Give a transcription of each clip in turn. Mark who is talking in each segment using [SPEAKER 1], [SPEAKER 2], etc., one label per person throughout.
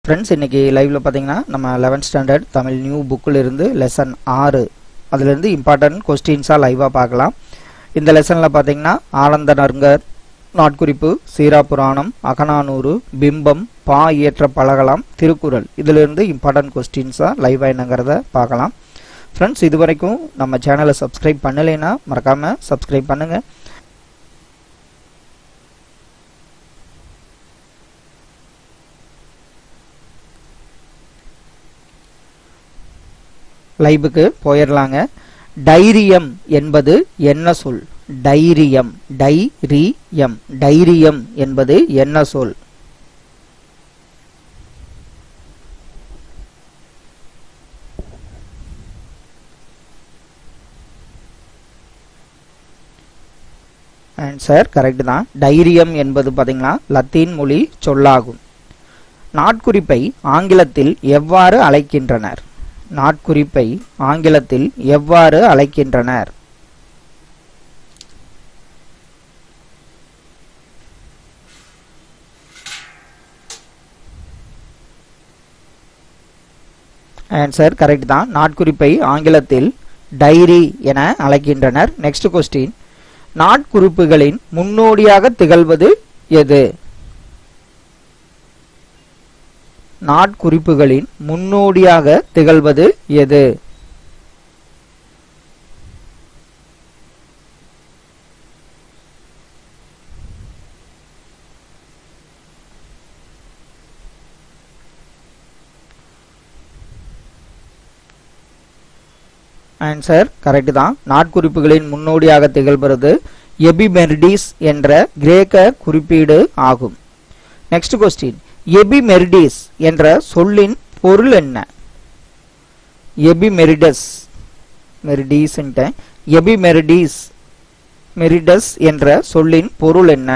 [SPEAKER 1] friends இன்னைக்கு லைவ்ல பார்த்தீங்கன்னா நம்ம 11th ஸ்டாண்டர்ட் தமிழ் நியூ புக்கில் இருந்து லெசன் ஆறு அதுலேருந்து இம்பார்ட்டன்ட் கொஸ்டின்ஸாக லைவாக பார்க்கலாம் இந்த லெசனில் பார்த்தீங்கன்னா ஆனந்த நர்கர் நாட்குறிப்பு சீரா புராணம் அகநானூறு பிம்பம் பா இயற்ற பழகலாம் திருக்குறள் இதிலிருந்து இம்பார்ட்டன்ட் கொஸ்டின்ஸாக லைவாக என்னங்கிறத பார்க்கலாம் ஃப்ரெண்ட்ஸ் இது வரைக்கும் நம்ம சேனலை சப்ஸ்கிரைப் பண்ணலைன்னா மறக்காமல் சப்ஸ்கிரைப் பண்ணுங்கள் லைவுக்கு போயிடலாங்க டைரியம் என்பது என்ன சொல் டைரியம் டைரியம் டைரியம் என்பது என்ன சொல் ஆன்சர் கரெக்ட் தான் டைரியம் என்பது பார்த்தீங்கன்னா லத்தீன் மொழி சொல்லாகும் நாட்குறிப்பை ஆங்கிலத்தில் எவ்வாறு அழைக்கின்றனர் நாட்குறிப்பை ஆங்கிலத்தில் எவ்வாறு அழைக்கின்றனர் ஆன்சர் கரெக்ட் தான் நாட்குறிப்பை ஆங்கிலத்தில் டைரி என அழைக்கின்றனர் நெக்ஸ்ட் கொஸ்டின் நாட்குறிப்புகளின் முன்னோடியாக திகழ்வது எது நாட்குறிப்புகளின் முன்னோடியாக திகழ்வது எது ஆன்சர் கரெக்ட் தான் நாட்குறிப்புகளின் முன்னோடியாக திகழ்கிறது எபிமெர்டிஸ் என்ற கிரேக்க குறிப்பீடு ஆகும் நெக்ஸ்ட் கொஸ்டின் எபிமெரிடிஸ் என்ற சொல்லின் பொருள் என்ன எபிமெரிடஸ் மெரிடிஸ் எபிமெரிடிஸ் மெரிடஸ் என்ற சொல்லின் பொருள் என்ன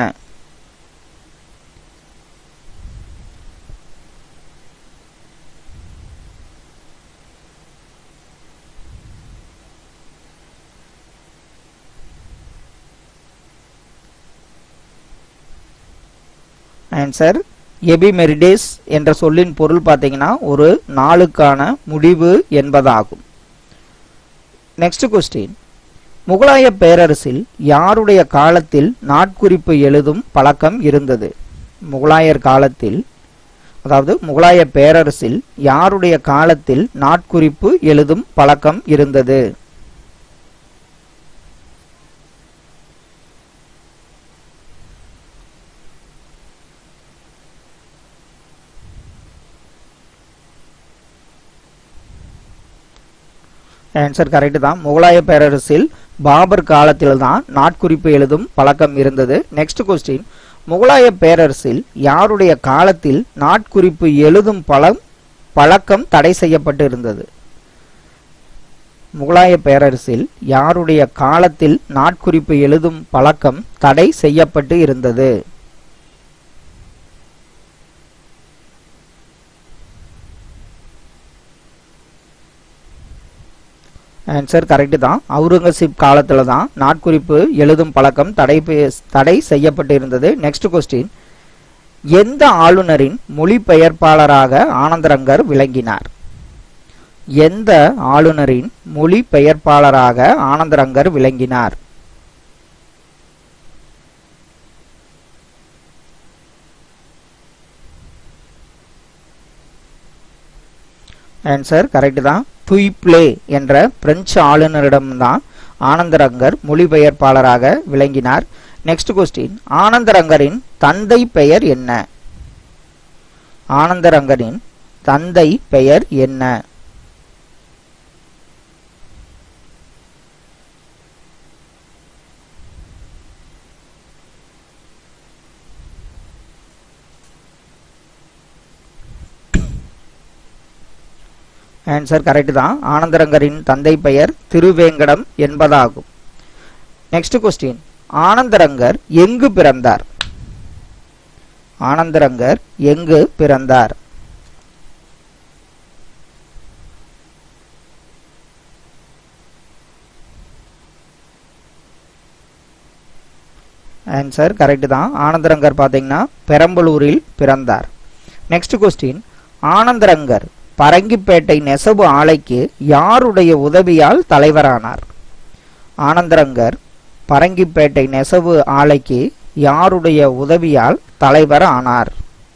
[SPEAKER 1] ஆன்சர் எபிமெரிடேஸ் என்ற சொல்லின் பொருள் பார்த்தீங்கன்னா ஒரு நாளுக்கான முடிவு என்பதாகும் நெக்ஸ்ட் கொஸ்டின் முகலாய பேரரசில் யாருடைய காலத்தில் நாட்குறிப்பு எழுதும் பழக்கம் இருந்தது முகலாயர் காலத்தில் அதாவது முகலாய பேரரசில் யாருடைய காலத்தில் நாட்குறிப்பு எழுதும் பழக்கம் இருந்தது ஆன்சர் கரெக்ட் தான் முகலாய பேரரசில் பாபர் காலத்தில் தான் நாட்குறிப்பு எழுதும் பழக்கம் இருந்தது நெக்ஸ்ட் கொஸ்டின் முகலாய பேரரசில் யாருடைய காலத்தில் நாட்குறிப்பு எழுதும் பழம் பழக்கம் தடை செய்யப்பட்டு இருந்தது முகலாய பேரரசில் யாருடைய காலத்தில் நாட்குறிப்பு எழுதும் பழக்கம் தடை செய்யப்பட்டு இருந்தது ஆன்சர் கரெக்ட் தான் அவுரங்கசீப் காலத்தில் தான் நாட்குறிப்பு எழுதும் பழக்கம் தடை தடை செய்யப்பட்டு இருந்தது நெக்ஸ்ட் கொஸ்டின் எந்த ஆளுநரின் மொழிபெயர்ப்பாளராக ஆனந்தரங்கர் விளங்கினார் எந்த ஆளுநரின் மொழிபெயர்ப்பாளராக ஆனந்தரங்கர் விளங்கினார் ஆன்சர் கரெக்ட் தான் துய்ப்ளே என்ற பிரெஞ்சு ஆளுநரிடம்தான் ஆனந்தரங்கர் மொழிபெயர்ப்பாளராக விளங்கினார் நெக்ஸ்ட் கொஸ்டின் ஆனந்தரங்கரின் தந்தை பெயர் என்ன ஆனந்தரங்கரின் தந்தை பெயர் என்ன ஆன்சர் கரெக்ட் தான் ஆனந்தரங்கரின் தந்தை பெயர் திருவேங்கடம் என்பதாகும் நெக்ஸ்ட் கொஸ்டின் ஆனந்தரங்கர் எங்கு பிறந்தார் ஆனந்தரங்கர் எங்கு பிறந்தார் ஆன்சர் கரெக்ட் தான் ஆனந்தரங்கர் பார்த்தீங்கன்னா பெரம்பலூரில் பிறந்தார் நெக்ஸ்ட் கொஸ்டின் ஆனந்தரங்கர் பரங்கிப்பேட்டை நெசவு ஆலைக்கு யாருடைய உதவியால் தலைவரானார் ஆனந்தரங்கர் பரங்கிப்பேட்டை நெசவு ஆலைக்கு யாருடைய உதவியால் தலைவர் ஆனார்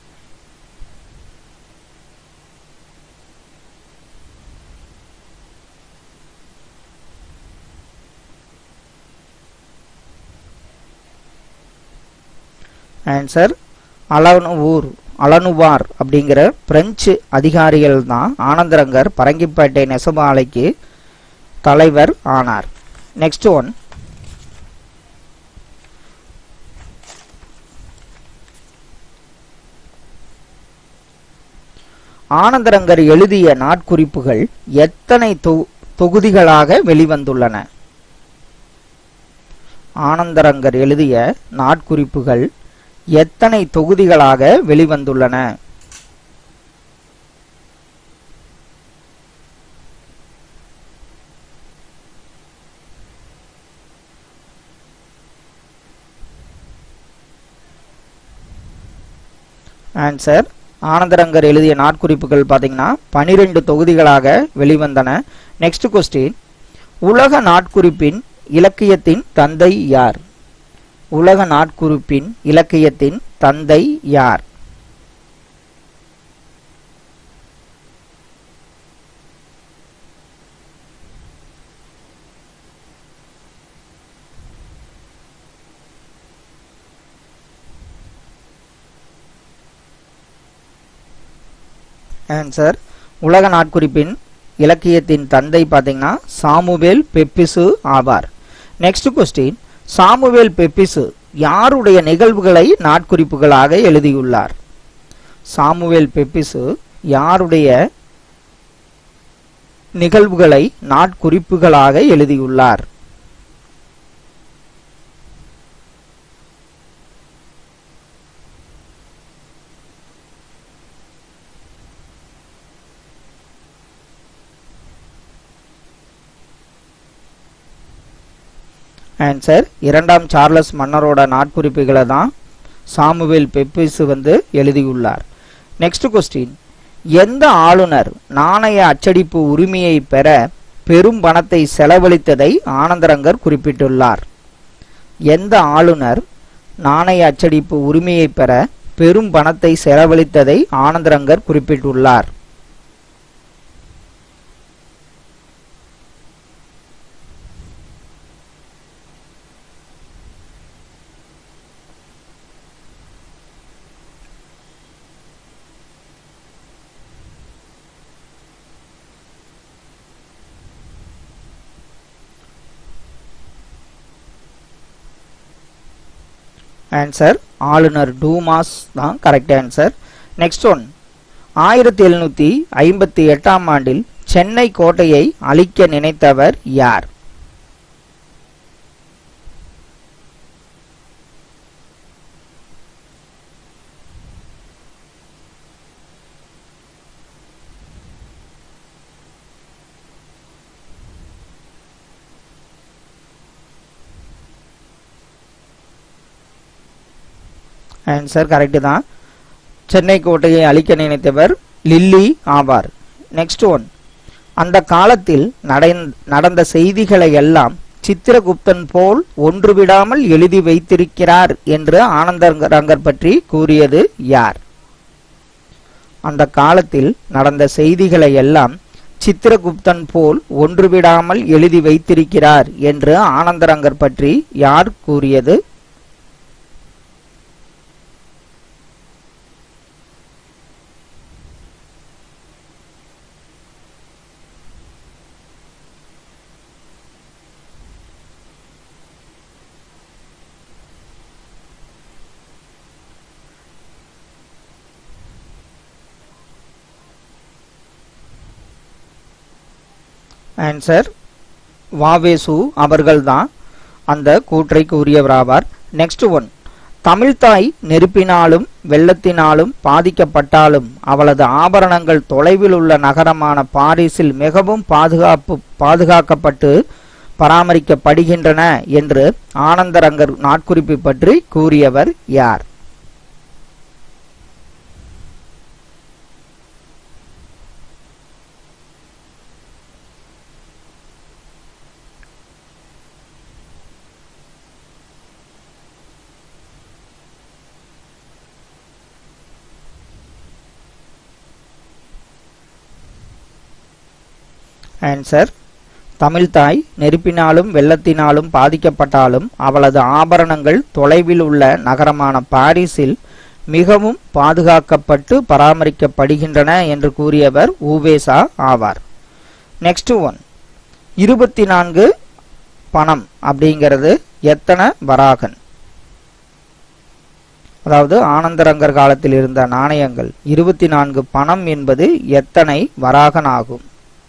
[SPEAKER 1] ஆன்சர் அலனுவூர் அலனுவார் அப்படிங்கிற பிரெஞ்சு அதிகாரிகள் தான் ஆனந்தரங்கர் பரங்கிப்பேட்டை நெசவு ஆலைக்கு தலைவர் ஆனார் நெக்ஸ்ட் ஒன் ஆனந்தரங்கர் எழுதிய நாட்குறிப்புகள் எத்தனை தொ- தொகுதிகளாக வெளிவந்துள்ளன ஆனந்தரங்கர் எழுதிய நாட்குறிப்புகள் எத்தனை தொகுதிகளாக வெளிவந்துள்ளன ஆன்சர் ஆனந்தரங்கர் எழுதிய நாட்குறிப்புகள் பார்த்தீங்கன்னா பனிரெண்டு தொகுதிகளாக வெளிவந்தன நெக்ஸ்ட் கொஸ்டின் உலக நாட்குறிப்பின் இலக்கியத்தின் தந்தை யார் உலக நாட்குறிப்பின் இலக்கியத்தின் தந்தை யார் ஆன்சர் உலக நாட்குறிப்பின் இலக்கியத்தின் தந்தை பார்த்தீங்கன்னா சாமுவேல் பெப்பிசு ஆவார் நெக்ஸ்ட் கொஸ்டின் சாமுவேல் பெப்பிசு யாருடைய நிகழ்வுகளை நாட்குறிப்புகளாக எழுதியுள்ளார் சாமுவேல் பெப்பிசு யாருடைய நிகழ்வுகளை நாட்குறிப்புகளாக எழுதியுள்ளார் ஆன்சர் இரண்டாம் சார்லஸ் மன்னரோட நாட்குறிப்புகளை தான் சாமுவேல் பெப்பிசு வந்து எழுதியுள்ளார் நெக்ஸ்ட் கொஸ்டின் எந்த ஆளுநர் நாணய அச்சடிப்பு உரிமையை பெற பெரும் பணத்தை செலவழித்ததை ஆனந்தரங்கர் குறிப்பிட்டுள்ளார் எந்த ஆளுநர் நாணய அச்சடிப்பு உரிமையை பெற பெரும் பணத்தை செலவழித்ததை ஆனந்தரங்கர் குறிப்பிட்டுள்ளார் ஆன்சர் ஆளுநர் டூமாஸ் தான் கரெக்ட் ஆன்சர் நெக்ஸ்ட் ஒன் ஆயிரத்தி எழுநூத்தி ஐம்பத்தி எட்டாம் ஆண்டில் சென்னை கோட்டையை அழிக்க நினைத்தவர் யார் ஆன்சர் கரெக்ட் தான் சென்னை கோட்டையை அழிக்க நினைத்தவர் லில்லி ஆவார் நெக்ஸ்ட் ஒன் அந்த காலத்தில் நடந்- நடந்த செய்திகளை எல்லாம் சித்திரகுப்தன் போல் ஒன்று விடாமல் எழுதி வைத்திருக்கிறார் என்று ஆனந்தரங்கர் பற்றி கூறியது யார் அந்த காலத்தில் நடந்த செய்திகளை எல்லாம் சித்திரகுப்தன் போல் ஒன்று விடாமல் எழுதி வைத்திருக்கிறார் என்று ஆனந்தரங்கர் பற்றி யார் கூறியது ஆன்சர் வாவேசு அவர்கள்தான் அந்த கூற்றை கூறியவராவார் நெக்ஸ்ட் ஒன் தமிழ்தாய் நெருப்பினாலும் வெள்ளத்தினாலும் பாதிக்கப்பட்டாலும் அவளது ஆபரணங்கள் தொலைவில் உள்ள நகரமான பாரிஸில் மிகவும் பாதுகாப்பு பாதுகாக்கப்பட்டு பராமரிக்கப்படுகின்றன என்று ஆனந்தரங்கர் நாட்குறிப்பு பற்றி கூறியவர் யார் ஆன்சர் தமிழ்தாய் நெருப்பினாலும் வெள்ளத்தினாலும் பாதிக்கப்பட்டாலும் அவளது ஆபரணங்கள் தொலைவில் உள்ள நகரமான பாரிஸில் மிகவும் பாதுகாக்கப்பட்டு பராமரிக்கப்படுகின்றன என்று கூறியவர் ஊவேசா ஆவார் நெக்ஸ்ட் ஒன் இருபத்தி நான்கு பணம் அப்படிங்கிறது எத்தனை வராகன் அதாவது ஆனந்தரங்கர் காலத்தில் இருந்த நாணயங்கள் இருபத்தி நான்கு பணம் என்பது எத்தனை வராகன் ஆகும்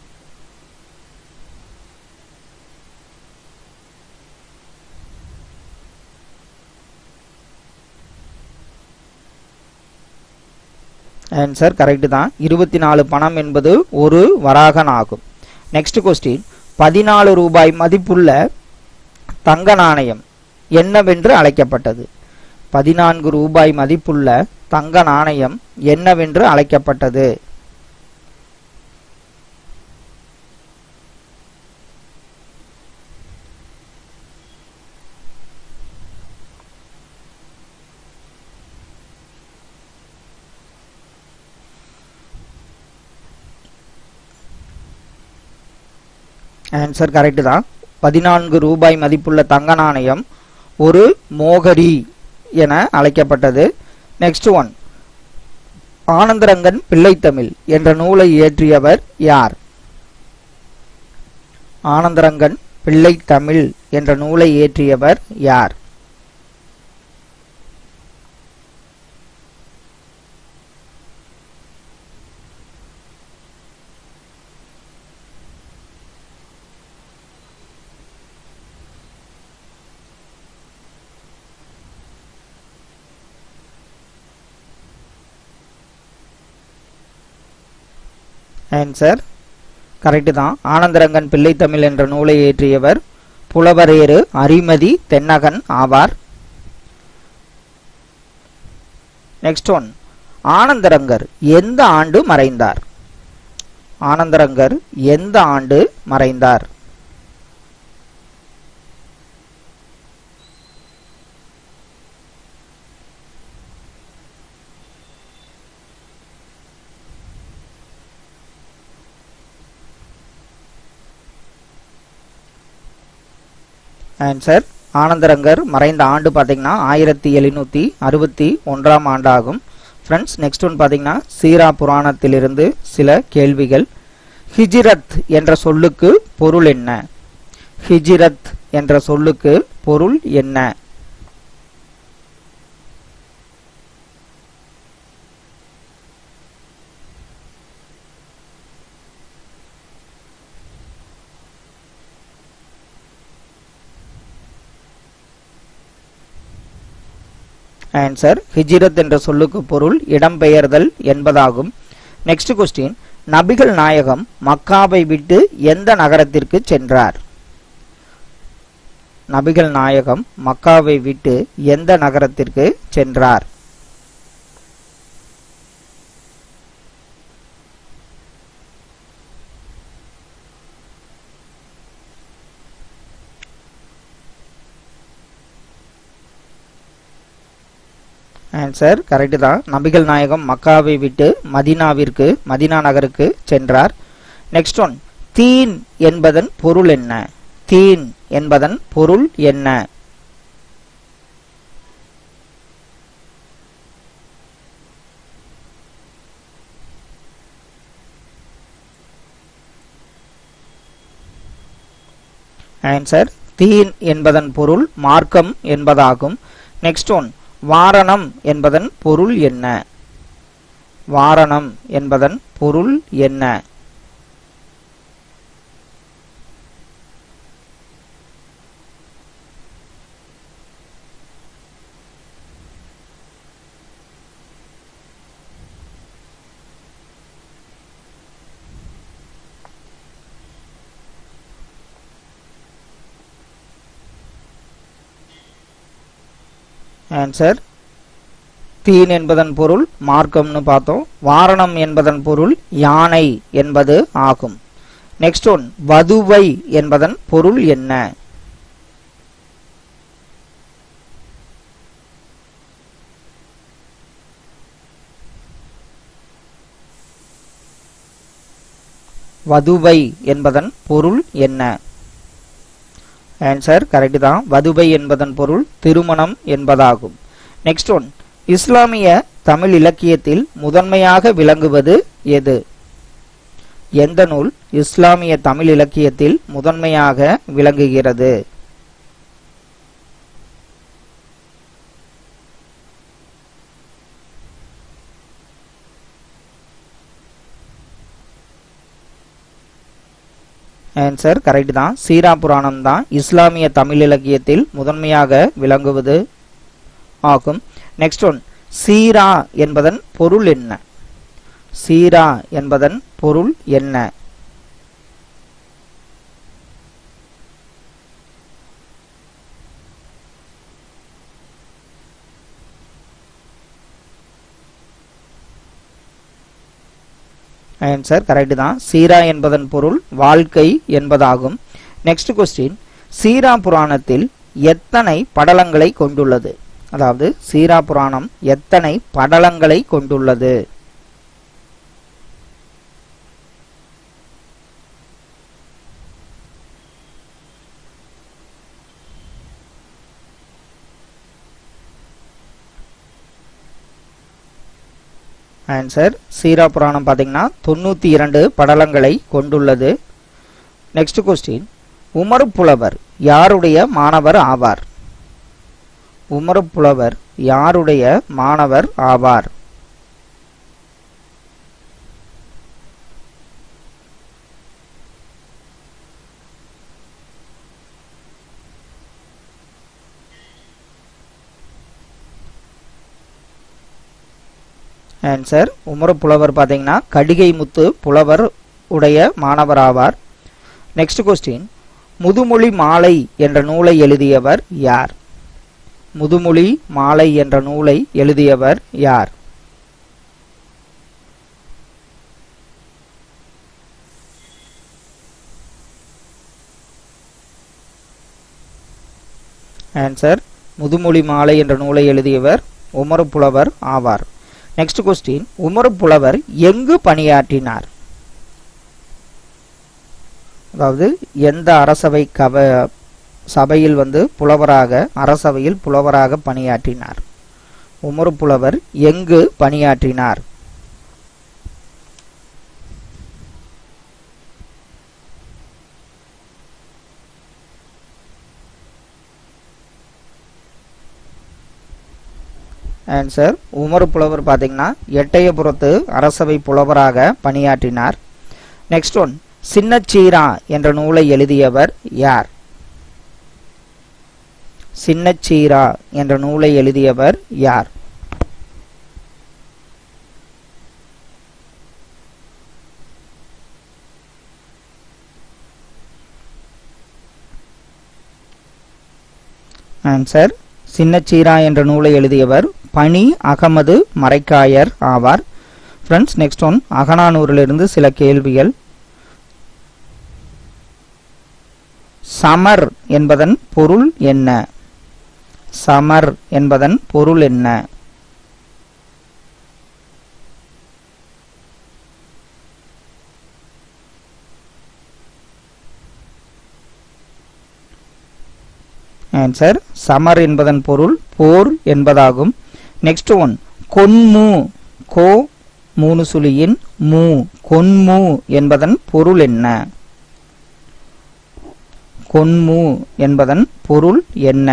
[SPEAKER 1] ஆன்சர் கரெக்ட் தான் இருபத்தி நாலு பணம் என்பது ஒரு வராகன் ஆகும் நெக்ஸ்ட் கொஸ்டின் பதினாலு ரூபாய் மதிப்புள்ள தங்க நாணயம் என்னவென்று அழைக்கப்பட்டது பதினான்கு ரூபாய் மதிப்புள்ள தங்க நாணயம் என்னவென்று அழைக்கப்பட்டது ஆன்சர் கரெக்ட் தான் பதினான்கு ரூபாய் மதிப்புள்ள தங்க நாணயம் ஒரு மோகரி என அழைக்கப்பட்டது நெக்ஸ்ட் ஒன் ஆனந்தரங்கன் பிள்ளைத்தமிழ் என்ற நூலை இயற்றியவர் யார் ஆனந்தரங்கன் பிள்ளைத்தமிழ் என்ற நூலை இயற்றியவர் யார் ஆன்சர் கரெக்ட் தான் ஆனந்தரங்கன் பிள்ளைத்தமிழ் என்ற நூலை இயற்றியவர் புலவரேறு அரிமதி தென்னகன் ஆவார் நெக்ஸ்ட் ஒன் ஆனந்தரங்கர் எந்த ஆண்டு மறைந்தார் ஆனந்தரங்கர் எந்த ஆண்டு மறைந்தார் ஆன்சர் ஆனந்தரங்கர் மறைந்த ஆண்டு பார்த்தீங்கன்னா ஆயிரத்தி எழுநூற்றி அறுபத்தி ஒன்றாம் ஆண்டாகும் ஃப்ரெண்ட்ஸ் நெக்ஸ்ட் ஒன் பார்த்தீங்கன்னா சீரா புராணத்திலிருந்து சில கேள்விகள் ஹிஜிரத் என்ற சொல்லுக்கு பொருள் என்ன ஹிஜிரத் என்ற சொல்லுக்கு பொருள் என்ன ஆன்சர் ஹிஜிரத் என்ற சொல்லுக்கு பொருள் இடம்பெயர்தல் என்பதாகும் நெக்ஸ்ட் கொஸ்டின் நபிகள் நாயகம் மக்காவை விட்டு எந்த நகரத்திற்கு சென்றார் நபிகள் நாயகம் மக்காவை விட்டு எந்த நகரத்திற்கு சென்றார் ஆன்சர் கரெக்ட் தான் நபிகள் நாயகம் மக்காவை விட்டு மதீனாவிற்கு மதீனா நகருக்கு சென்றார் நெக்ஸ்ட் ஒன் தீன் என்பதன் பொருள் என்ன தீன் என்பதன் பொருள் என்ன ஆன்சர் தீன் என்பதன் பொருள் மார்க்கம் என்பதாகும் நெக்ஸ்ட் ஒன் வாரணம் என்பதன் பொருள் என்ன வாரணம் என்பதன் பொருள் என்ன ஆன்சர் தீன் என்பதன் பொருள் மார்க்கம்னு பார்த்தோம் வாரணம் என்பதன் பொருள் யானை என்பது ஆகும் நெக்ஸ்ட் ஒன் வதுவை என்பதன் பொருள் என்ன வதுவை என்பதன் பொருள் என்ன ஆன்சர் கரெக்ட் தான் வதுவை என்பதன் பொருள் திருமணம் என்பதாகும் நெக்ஸ்ட் ஒன் இஸ்லாமிய தமிழ் இலக்கியத்தில் முதன்மையாக விளங்குவது எது எந்த நூல் இஸ்லாமிய தமிழ் இலக்கியத்தில் முதன்மையாக விளங்குகிறது ஆன்சர் கரெக்ட் தான் சீரா புராணம் தான் இஸ்லாமிய தமிழ் இலக்கியத்தில் முதன்மையாக விளங்குவது ஆகும் நெக்ஸ்ட் ஒன் சீரா என்பதன் பொருள் என்ன சீரா என்பதன் பொருள் என்ன ஆன்சர் கரெக்ட் தான் சீரா என்பதன் பொருள் வாழ்க்கை என்பதாகும் நெக்ஸ்ட் கொஸ்டின் சீரா புராணத்தில் எத்தனை படலங்களை கொண்டுள்ளது அதாவது சீரா புராணம் எத்தனை படலங்களை கொண்டுள்ளது ஆன்சர் சீரா புராணம் பார்த்தீங்கன்னா தொண்ணூற்றி இரண்டு படலங்களை கொண்டுள்ளது நெக்ஸ்ட் கொஸ்டின் உமர் புலவர் யாருடைய மாணவர் ஆவார் உமர் புலவர் யாருடைய மாணவர் ஆவார் ஆன்சர் உமர் புலவர் பார்த்தீங்கன்னா கடிகை முத்து புலவர் உடைய மாணவர் ஆவார் நெக்ஸ்ட் கொஸ்டின் முதுமொழி மாலை என்ற நூலை எழுதியவர் யார் முதுமொழி மாலை என்ற நூலை எழுதியவர் யார் ஆன்சர் முதுமொழி மாலை என்ற நூலை எழுதியவர் உமர் புலவர் ஆவார் நெக்ஸ்ட் கொஸ்டின் உமர் புலவர் எங்கு பணியாற்றினார் அதாவது எந்த அரசவை கவ சபையில் வந்து புலவராக அரசவையில் புலவராக பணியாற்றினார் உமர் புலவர் எங்கு பணியாற்றினார் ஆன்சர் உமர் புலவர் பார்த்தீங்கன்னா எட்டயபுரத்து அரசவை புலவராக பணியாற்றினார் நெக்ஸ்ட் ஒன் சின்னச்சீரா என்ற நூலை எழுதியவர் யார் சின்னச்சீரா என்ற நூலை எழுதியவர் யார் ஆன்சர் சின்னச்சீரா என்ற நூலை எழுதியவர் பனி அகமது மரைக்காயர் ஆவார் ஃப்ரெண்ட்ஸ் நெக்ஸ்ட் ஒன் அகனானூரிலிருந்து சில கேள்விகள் சமர் என்பதன் பொருள் என்ன சமர் என்பதன் பொருள் என்ன ஆன்சர் சமர் என்பதன் பொருள் போர் என்பதாகும் நெக்ஸ்ட் ஒன் கொன்மு கோ மூணு சுழியின் மூ கொன்மு என்பதன் பொருள் என்ன கொன்மு என்பதன் பொருள் என்ன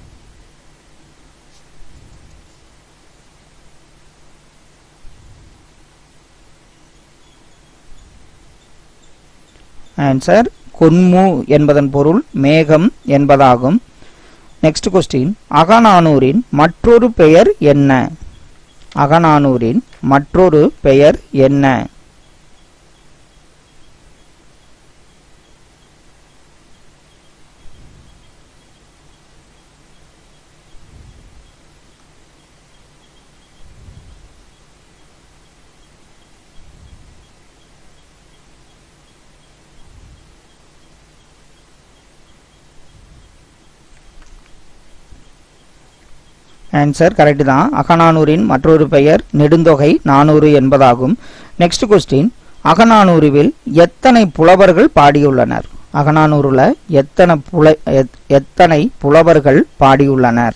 [SPEAKER 1] ஆன்சர் கொன்மு என்பதன் பொருள் மேகம் என்பதாகும் நெக்ஸ்ட் கொஸ்டின் அகநானூரின் மற்றொரு பெயர் என்ன அகநானூரின் மற்றொரு பெயர் என்ன ஆன்சர் கரெக்ட் தான் அகநானூரின் மற்றொரு பெயர் நெடுந்தொகை நானூறு என்பதாகும் நெக்ஸ்ட் கொஸ்டின் அகநானூறுவில் எத்தனை புலவர்கள் பாடியுள்ளனர் அகநானூறுல எத்தனை புல எத்- எத்தனை புலவர்கள் பாடியுள்ளனர்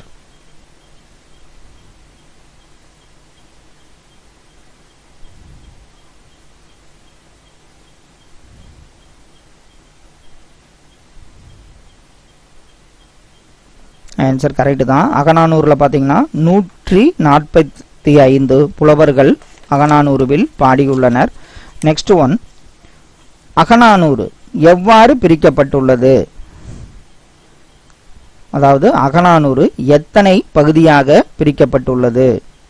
[SPEAKER 1] ஆன்சர் கரெக்டு தான் அகநானூறுல பார்த்தீங்கன்னா நூற்றி நாற்பத்தி ஐந்து புலவர்கள் அகநானூறுவில் பாடியுள்ளனர் நெக்ஸ்ட் ஒன் அகநானூறு எவ்வாறு பிரிக்கப்பட்டுள்ளது அதாவது அகநானூறு எத்தனை பகுதியாக பிரிக்கப்பட்டுள்ளது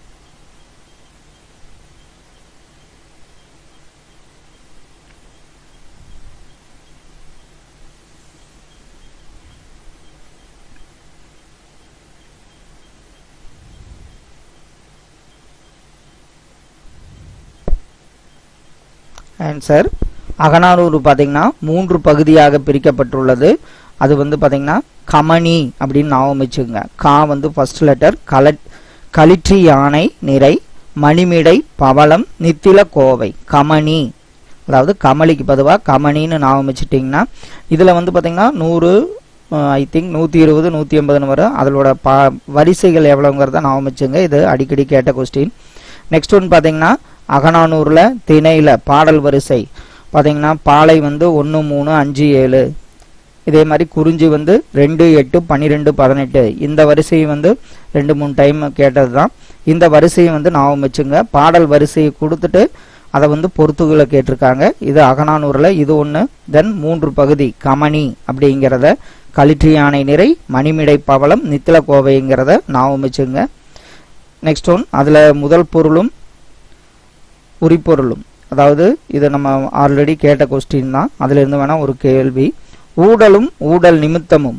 [SPEAKER 1] ஆன்சர் அகநானூறு பார்த்தீங்கன்னா மூன்று பகுதியாக பிரிக்கப்பட்டுள்ளது அது வந்து பார்த்தீங்கன்னா கமனி அப்படின்னு ஞாபகம் வச்சுக்கோங்க கா வந்து ஃபர்ஸ்ட் லெட்டர் கலட் களிற்றி யானை நிறை மணிமிடை பவளம் நித்தில கோவை கமனி அதாவது கமலிக்கு பதுவாக கமனின்னு ஞாபகம் வச்சுட்டிங்கன்னா இதில் வந்து பார்த்தீங்கன்னா நூறு ஐ திங்க் நூற்றி இருபது நூற்றி எண்பதுன்னு வரும் அதோட பா வரிசைகள் எவ்வளோங்கிறத ஞாபகம் வச்சுங்க இது அடிக்கடி கேட்ட கொஸ்டின் நெக்ஸ்ட் ஒன் பார்த்தீங்கன்னா அகநானூரில் திணையில் பாடல் வரிசை பார்த்தீங்கன்னா பாலை வந்து ஒன்று மூணு அஞ்சு ஏழு இதே மாதிரி குறிஞ்சி வந்து ரெண்டு எட்டு பன்னிரெண்டு பதினெட்டு இந்த வரிசையை வந்து ரெண்டு மூணு டைம் கேட்டது தான் இந்த வரிசையை வந்து ஞாபகம் வச்சுங்க பாடல் வரிசையை கொடுத்துட்டு அதை வந்து பொறுத்துகளை கேட்டிருக்காங்க இது அகநானூரில் இது ஒன்று தென் மூன்று பகுதி கமனி அப்படிங்கிறத களிற்று யானை நிறை மணிமிடை பவளம் நித்தில கோவைங்கிறத ஞாபகம் வச்சுங்க நெக்ஸ்ட் ஒன் அதில் முதல் பொருளும் உரிப்பொருளும் அதாவது இது நம்ம ஆல்ரெடி கேட்ட கொஸ்டின் தான் அதுல இருந்து வேணா ஒரு கேள்வி ஊடலும் ஊடல் நிமித்தமும்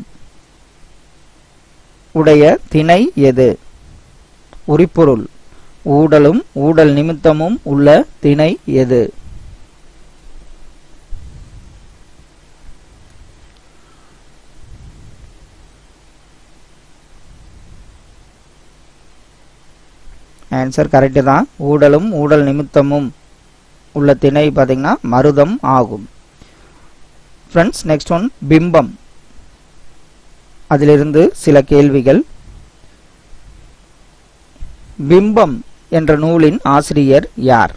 [SPEAKER 1] உடைய திணை எது உரிப்பொருள் ஊடலும் ஊடல் நிமித்தமும் உள்ள திணை எது ஆன்சர் கரெக்டு தான் ஊடலும் ஊடல் நிமித்தமும் உள்ள திணை பார்த்தீங்கன்னா மருதம் ஆகும் ஃப்ரெண்ட்ஸ் நெக்ஸ்ட் ஒன் பிம்பம் அதிலிருந்து சில கேள்விகள் பிம்பம் என்ற நூலின் ஆசிரியர் யார்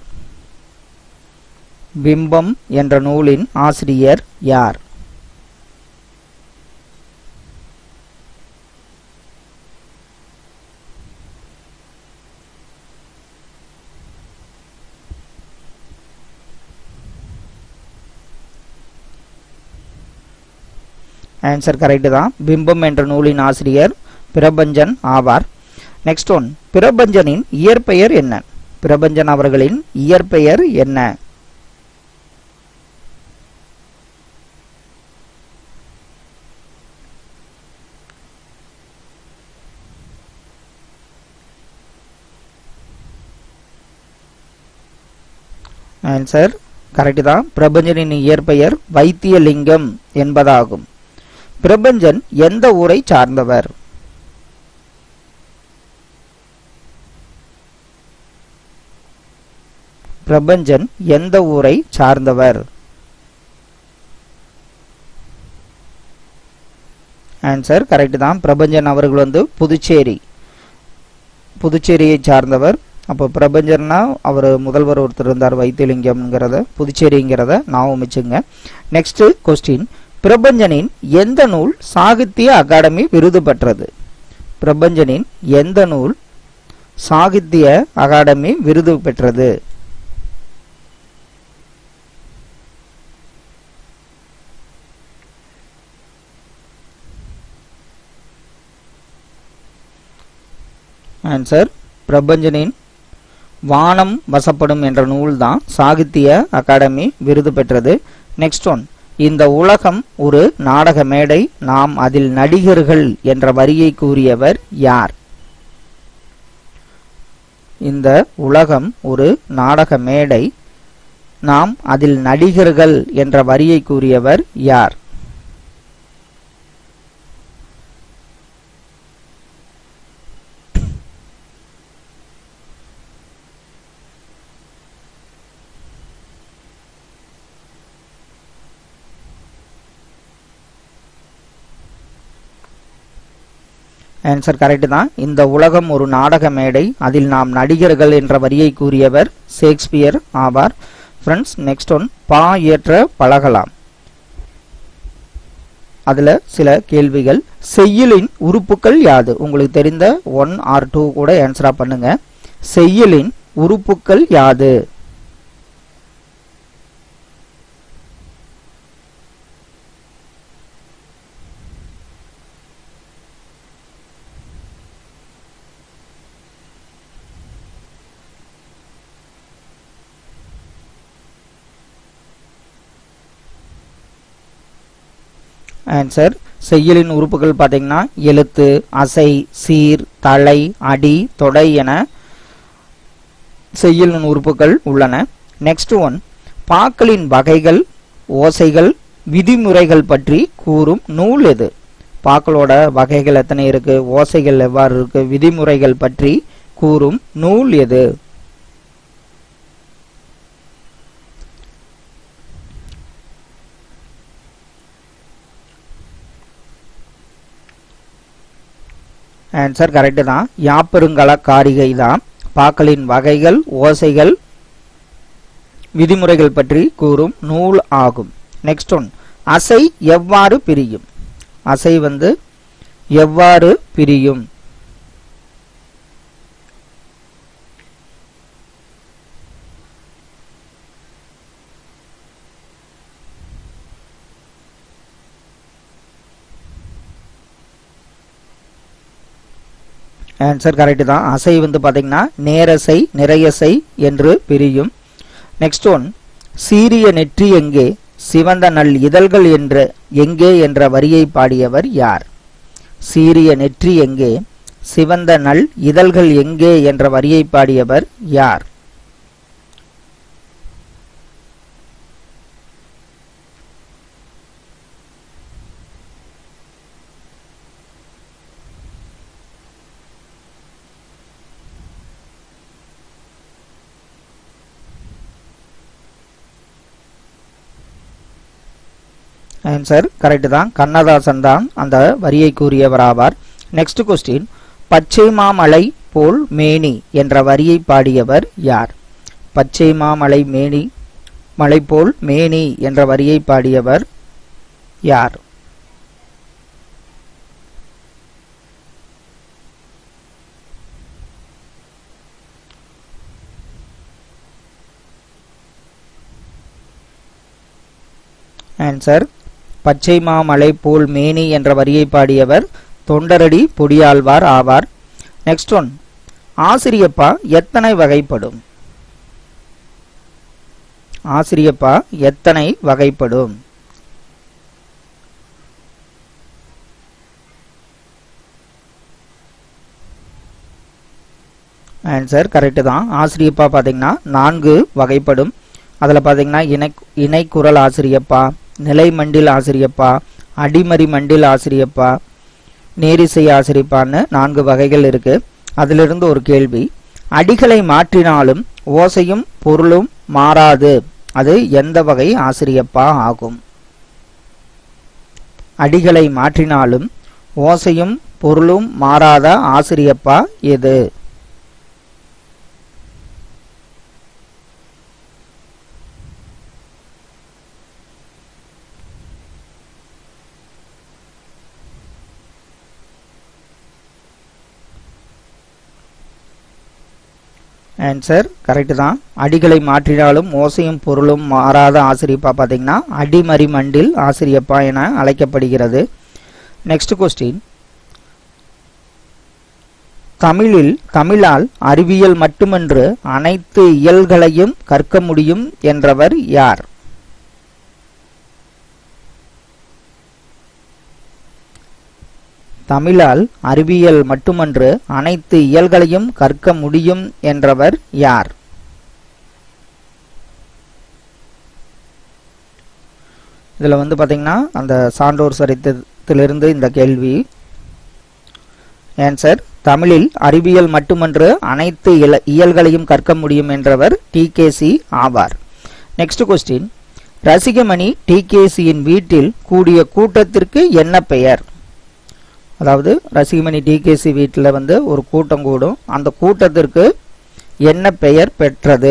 [SPEAKER 1] பிம்பம் என்ற நூலின் ஆசிரியர் யார் ஆன்சர் கரெக்டு தான் பிம்பம் என்ற நூலின் ஆசிரியர் பிரபஞ்சன் ஆவார் நெக்ஸ்ட் ஒன் பிரபஞ்சனின் இயற்பெயர் என்ன பிரபஞ்சன் அவர்களின் இயற்பெயர் என்ன ஆன்சர் கரெக்ட் தான் பிரபஞ்சனின் இயற்பெயர் வைத்தியலிங்கம் என்பதாகும் பிரபஞ்சன் எந்த ஊரை சார்ந்தவர் பிரபஞ்சன் எந்த ஊரை சார்ந்தவர் ஆன்சர் கரெக்ட் தான் பிரபஞ்சன் அவர்கள் வந்து புதுச்சேரி புதுச்சேரியை சார்ந்தவர் அப்போ பிரபஞ்சன்னா அவர் முதல்வர் ஒருத்தர் இருந்தார் வைத்தியலிங்கம்ங்கிறத புதுச்சேரிங்கிறத ஞாபகம் வச்சுங்க நெக்ஸ்ட் கொஸ்டின் பிரபஞ்சனின் எந்த நூல் சாகித்ய அகாடமி விருது பெற்றது பிரபஞ்சனின் எந்த நூல் சாகித்ய அகாடமி விருது பெற்றது ஆன்சர் பிரபஞ்சனின் வானம் வசப்படும் என்ற நூல் தான் சாகித்ய அகாடமி விருது பெற்றது நெக்ஸ்ட் ஒன் இந்த உலகம் ஒரு நாடக மேடை நாம் அதில் நடிகர்கள் என்ற வரியை கூறியவர் யார் இந்த உலகம் ஒரு நாடக மேடை நாம் அதில் நடிகர்கள் என்ற வரியை கூறியவர் யார் ஆன்சர் கரெக்ட் தான் இந்த உலகம் ஒரு நாடக மேடை அதில் நாம் நடிகர்கள் என்ற வரியை கூறியவர் ஷேக்ஸ்பியர் ஆவார் ஃப்ரெண்ட்ஸ் நெக்ஸ்ட் ஒன் பா ஏற்ற பழகலாம் அதில் சில கேள்விகள் செய்யுளின் உறுப்புக்கள் யாது உங்களுக்கு தெரிந்த ஒன் ஆர் டூ கூட ஆன்சரா பண்ணுங்க செய்யுளின் உறுப்புக்கள் யாது ஆன்சர் செய்யுளின் உறுப்புகள் பார்த்தீங்கன்னா எழுத்து அசை சீர் தலை அடி தொடை என செய்யுளின் உறுப்புகள் உள்ளன நெக்ஸ்ட் ஒன் பாக்களின் வகைகள் ஓசைகள் விதிமுறைகள் பற்றி கூறும் நூல் எது பாக்களோட வகைகள் எத்தனை இருக்கு ஓசைகள் எவ்வாறு இருக்கு விதிமுறைகள் பற்றி கூறும் நூல் எது ஆன்சர் கரெக்டு தான் யாப்பெருங்கல காரிகை தான் பாக்களின் வகைகள் ஓசைகள் விதிமுறைகள் பற்றி கூறும் நூல் ஆகும் நெக்ஸ்ட் ஒன் அசை எவ்வாறு பிரியும் அசை வந்து எவ்வாறு பிரியும் ஆன்சர் கரெக்ட் தான் அசை வந்து பார்த்தீங்கன்னா நேரசை நிறையசை என்று பிரியும் நெக்ஸ்ட் ஒன் சீரிய நெற்றி எங்கே சிவந்த நல் இதழ்கள் என்ற எங்கே என்ற வரியை பாடியவர் யார் சீரிய நெற்றி எங்கே சிவந்த நல் இதழ்கள் எங்கே என்ற வரியை பாடியவர் யார் ஆன்சர் கரெக்ட் தான் கண்ணதாசன் தான் அந்த வரியை கூறியவராவார் நெக்ஸ்ட் கொஸ்டின் பச்சை மாமலை போல் மேனி என்ற வரியை பாடியவர் யார் பச்சை மாமலை மேனி மலை போல் மேனி என்ற வரியை பாடியவர் யார் ஆன்சர் பச்சை மாமலை போல் மேனி என்ற வரியை பாடியவர் தொண்டரடி பொடியாழ்வார் ஆவார் நெக்ஸ்ட் ஒன் ஆசிரியப்பா எத்தனை வகைப்படும் ஆசிரியப்பா எத்தனை வகைப்படும் ஆன்சர் கரெக்டு தான் ஆசிரியப்பா பார்த்தீங்கன்னா நான்கு வகைப்படும் அதில் பார்த்தீங்கன்னா இணை இணைக்குரல் ஆசிரியப்பா நிலை மண்டில் ஆசிரியப்பா அடிமறி மண்டில் ஆசிரியப்பா நேரிசை ஆசிரியப்பான்னு நான்கு வகைகள் இருக்கு அதிலிருந்து ஒரு கேள்வி அடிகளை மாற்றினாலும் ஓசையும் பொருளும் மாறாது அது எந்த வகை ஆசிரியப்பா ஆகும் அடிகளை மாற்றினாலும் ஓசையும் பொருளும் மாறாத ஆசிரியப்பா எது ஆன்சர் கரெக்ட் தான் அடிகளை மாற்றினாலும் ஓசையும் பொருளும் மாறாத ஆசிரியப்பா பார்த்தீங்கன்னா அடிமறி மண்டில் ஆசிரியப்பா என அழைக்கப்படுகிறது நெக்ஸ்ட் கொஸ்டின் தமிழில் தமிழால் அறிவியல் மட்டுமன்று அனைத்து இயல்களையும் கற்க முடியும் என்றவர் யார் தமிழால் அறிவியல் மட்டுமன்று அனைத்து இயல்களையும் கற்க முடியும் என்றவர் யார் இதில் வந்து பார்த்தீங்கன்னா அந்த சான்றோர் சரித்திரத்திலிருந்து இந்த கேள்வி ஆன்சர் தமிழில் அறிவியல் மட்டுமன்று அனைத்து இல இயல்களையும் கற்க முடியும் என்றவர் டிகேசி ஆவார் நெக்ஸ்ட் கொஸ்டின் ரசிகமணி டிகேசியின் வீட்டில் கூடிய கூட்டத்திற்கு என்ன பெயர் அதாவது ரசிகமணி டிகேசி வீட்டில் வந்து ஒரு கூட்டம் கூடும் அந்த கூட்டத்திற்கு என்ன பெயர் பெற்றது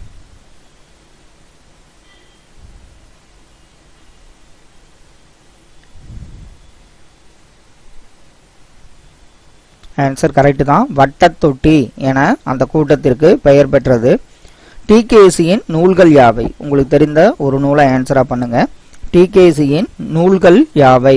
[SPEAKER 1] ஆன்சர் கரெக்ட் தான் வட்டத்தொட்டி என அந்த கூட்டத்திற்கு பெயர் பெற்றது டிகேசியின் நூல்கள் யாவை உங்களுக்கு தெரிந்த ஒரு நூலை ஆன்சரா பண்ணுங்க டிகேசியின் நூல்கள் யாவை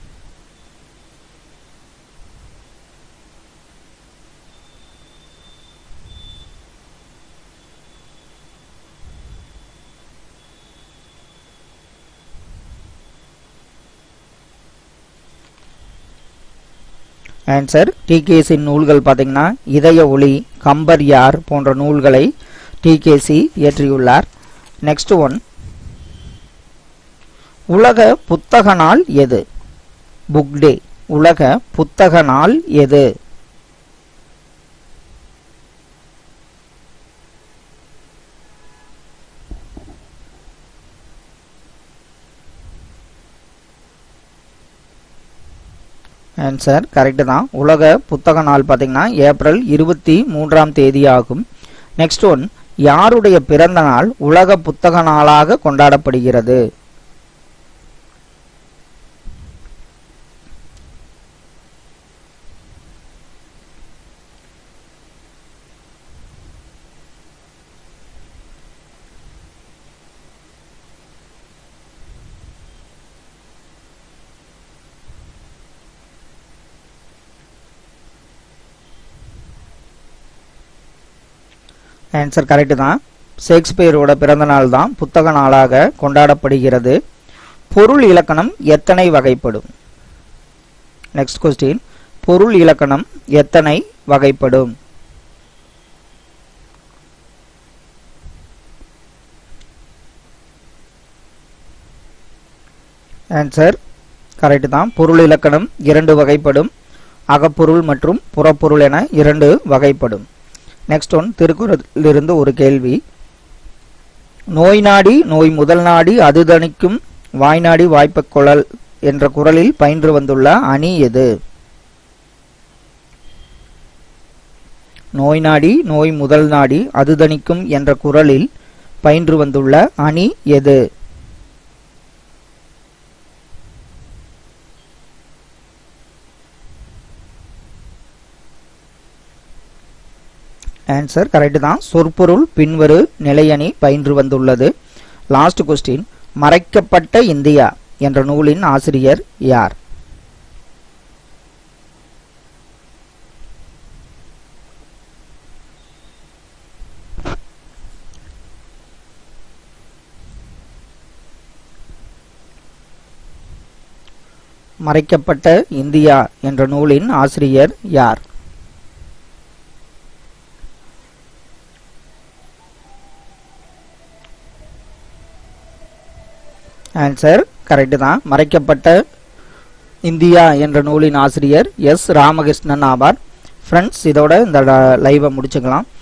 [SPEAKER 1] ஆன்சர் டிகேசியின் நூல்கள் பார்த்தீங்கன்னா இதய ஒளி கம்பர் யார் போன்ற நூல்களை டிகேசி இயற்றியுள்ளார் நெக்ஸ்ட் ஒன் உலக புத்தக நாள் எது புக் டே உலக புத்தக நாள் எது ஆன்சர் கரெக்டு தான் உலக புத்தக நாள் பார்த்தீங்கன்னா ஏப்ரல் இருபத்தி மூன்றாம் தேதி ஆகும் நெக்ஸ்ட் ஒன் யாருடைய பிறந்த நாள் உலக புத்தக நாளாக கொண்டாடப்படுகிறது ஆன்சர் கரெக்டு தான் ஷேக்ஸ்பியரோட பிறந்த நாள் தான் புத்தக நாளாக கொண்டாடப்படுகிறது பொருள் இலக்கணம் எத்தனை வகைப்படும் நெக்ஸ்ட் கொஸ்டின் பொருள் இலக்கணம் எத்தனை வகைப்படும் ஆன்சர் கரெக்ட் தான் பொருள் இலக்கணம் இரண்டு வகைப்படும் அகப்பொருள் மற்றும் புறப்பொருள் என இரண்டு வகைப்படும் நெக்ஸ்ட் ஒன் திருக்குறளிலிருந்து ஒரு கேள்வி நோய் நாடி நோய் முதல் நாடி அது தணிக்கும் வாய்நாடி வாய்ப்பக் கொள்ளல் என்ற குரலில் பயின்று வந்துள்ள அணி எது நோய் நாடி நோய் முதல் நாடி அது தணிக்கும் என்ற குரலில் பயின்று வந்துள்ள அணி எது ஆன்சர் கரெக்ட் தான் சொற்பொருள் பின்வரு நிலையணி பயின்று வந்துள்ளது லாஸ்ட் கொஸ்டின் மறைக்கப்பட்ட இந்தியா என்ற நூலின் ஆசிரியர் யார் மறைக்கப்பட்ட இந்தியா என்ற நூலின் ஆசிரியர் யார் ஆன்சர் கரெக்ட் தான் மறைக்கப்பட்ட இந்தியா என்ற நூலின் ஆசிரியர் எஸ் ராமகிருஷ்ணன் ஆவார் ஃப்ரெண்ட்ஸ் இதோட இந்த லைவை முடிச்சுக்கலாம்